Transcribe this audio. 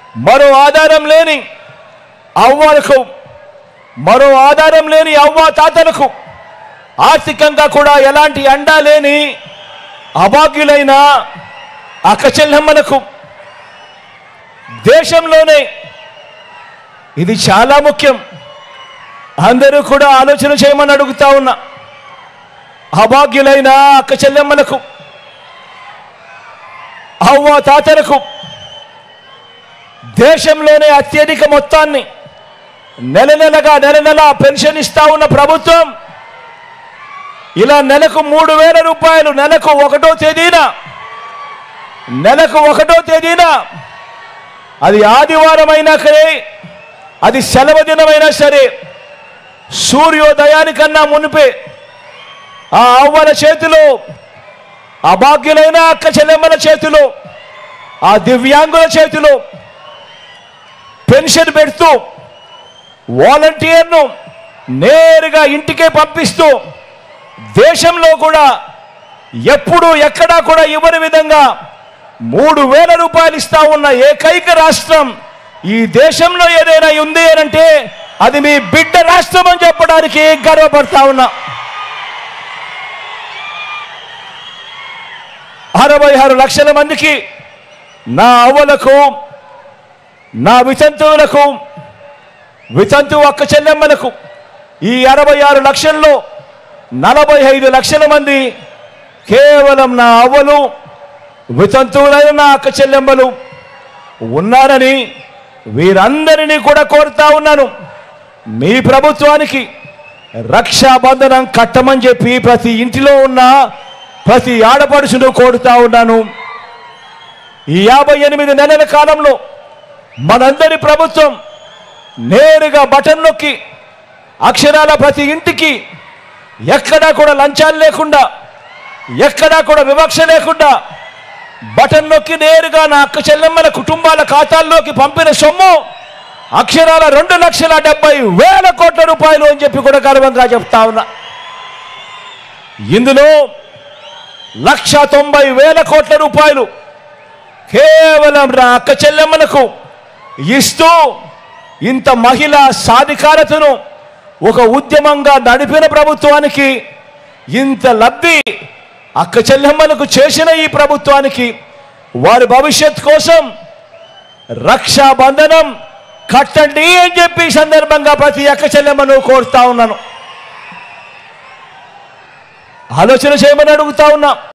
మరో ఆధారం లేని అవ్వలకు మరో ఆధారం లేని అవ్వ తాతలకు ఆర్థికంగా కూడా ఎలాంటి అండా లేని అభాగ్యులైన అక్కచెల్లెమ్మలకు దేశంలోనే ఇది చాలా ముఖ్యం అందరూ కూడా ఆలోచన చేయమని అడుగుతా ఉన్నా అభాగ్యులైన అక్క చెల్లెమ్మలకు అవ్వ తాతలకు దేశంలోనే అత్యధిక మొత్తాన్ని నెల నెలగా నెల నెల పెన్షన్ ఇస్తా ఉన్న ప్రభుత్వం ఇలా నెలకు మూడు వేల రూపాయలు నెలకు ఒకటో తేదీన నెలకు ఒకటో తేదీన అది ఆదివారం అయినా సరే అది సెలవు దినమైనా సరే సూర్యోదయానికన్నా మునిపే ఆ అవ్వల చేతిలో అభాగ్యులైన అక్క చెల్లెమ్మల చేతిలో ఆ దివ్యాంగుల చేతిలో పెన్షన్ పెడుతూ వాలంటీర్ను నేరుగా ఇంటికే పంపిస్తూ దేశంలో కూడా ఎప్పుడు ఎక్కడా కూడా ఇవ్వని విధంగా మూడు వేల రూపాయలు ఇస్తా ఉన్న ఏకైక రాష్ట్రం ఈ దేశంలో ఏదైనా ఉంది అని అంటే అది మీ బిడ్డ రాష్ట్రం అని చెప్పడానికి గర్వపడతా ఉన్నా అరవై ఆరు లక్షల మందికి నా అవ్వలకు నా వితంతువులకు వితంతు అక్క చెల్లెమ్మలకు ఈ అరవై ఆరు లక్షల్లో నలభై ఐదు లక్షల మంది కేవలం నా అవ్వలు వితంతువులైన నా అక్క చెల్లెమ్మలు ఉన్నారని వీరందరినీ కూడా కోరుతా ఉన్నాను మీ ప్రభుత్వానికి రక్షాబంధనం కట్టమని చెప్పి ప్రతి ఇంటిలో ఉన్న ప్రతి ఆడపడుచును కోరుతా ఉన్నాను ఈ యాభై ఎనిమిది నెలల కాలంలో మనందరి ప్రభుత్వం నేరుగా బటన్ నొక్కి అక్షరాల ప్రతి ఇంటికి ఎక్కడా కూడా లంచాలు లేకుండా ఎక్కడా కూడా వివక్ష లేకుండా బటన్ నొక్కి నేరుగా నా అక్క చెల్లెమ్మల కుటుంబాల ఖాతాల్లోకి పంపిన సొమ్ము అక్షరాల రెండు లక్షల డెబ్బై వేల కోట్ల రూపాయలు అని చెప్పి కూడా గర్వంగా చెప్తా ఉన్నా ఇందులో లక్ష తొంభై వేల కోట్ల రూపాయలు కేవలం నా అక్క చెల్లెమ్మలకు ఇస్తూ ఇంత మహిళా సాధికారతను ఒక ఉద్యమంగా నడిపిన ప్రభుత్వానికి ఇంత లబ్ధి అక్క చెల్లెమ్మలకు చేసిన ఈ ప్రభుత్వానికి వారి భవిష్యత్ కోసం రక్షాబంధనం కట్టండి అని చెప్పి ఈ సందర్భంగా ప్రతి అక్క చెల్లెమ్మను కోరుతా ఉన్నాను ఆలోచన చేయమని అడుగుతా ఉన్నా